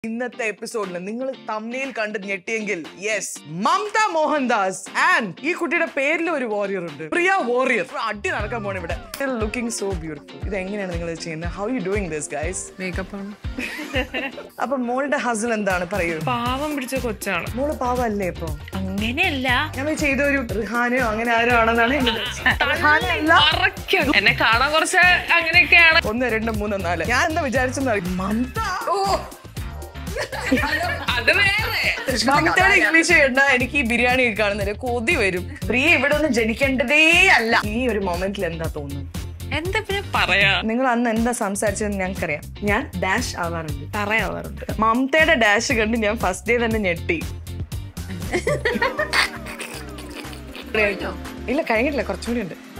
ഇന്നത്തെ എപ്പിസോഡിൽ നിങ്ങൾ തമ്മിൽ കണ്ട് ഞെട്ടിയെങ്കിൽ യെസ് മമത മോഹൻദാസ് ആൻഡ് ഈ കുട്ടിയുടെ പേരിൽ ഒരു വാരിയർ ഉണ്ട് പ്രിയ വാരിയർ അടി നടക്കാൻ പോണ ഇവിടെ ലുക്കിംഗ് സോ ബ്യൂട്ടിഫുൾ ഇത് എങ്ങനെയാണ് നിങ്ങൾ ചെയ്യുന്നത് how you doing this guys makeup ആണ് അപ്പൊ മോളുടെ ഹസിൽ എന്താണ് പറയൂ പാവം പിടിച്ച കൊച്ചാണ് മോള് പാവല്ലേ ഇപ്പൊ അങ്ങനെയല്ല ഞാൻ ചെയ്ത ഒരു റിഹാനോ അങ്ങനെ ആരോ ആണെന്നാണ് എന്റെ റിഹാന അല്ല മറയ്ക്കും എന്നെ കാണാൻ കുറച്ച് അങ്ങനെയൊക്കെയാണ് ഒന്ന് രണ്ട് മൂന്ന് നാല് ഞാൻ എന്താ വിചാരിച്ചെന്ന് അറിയും മമത അത് വേറെ മമതയുടെ ഇംഗ്ലീഷ് കേട്ടാ എനിക്ക് ഈ ബിരിയാണി കാണുന്നതിന് കൊതി വരും പ്രിയ ഇവിടെ ഒന്നും ജനിക്കേണ്ടതേ അല്ല ഈ ഒരു മൊമെന്റിൽ എന്താ തോന്നുന്നത് എന്താ പിന്നെ പറയാ നിങ്ങൾ അന്ന് എന്താ സംസാരിച്ചതെന്ന് ഞങ്ങൾക്കറിയാം ഞാൻ ഡാഷ് ആവാറുണ്ട് പറയാവാറുണ്ട് മമതയുടെ ഡാഷ് കണ്ട് ഞാൻ ഫസ്റ്റ് ഡേ തന്നെ ഞെട്ടി ഇല്ല കഴിഞ്ഞിട്ടില്ല കുറച്ചുകൂടി ഉണ്ട്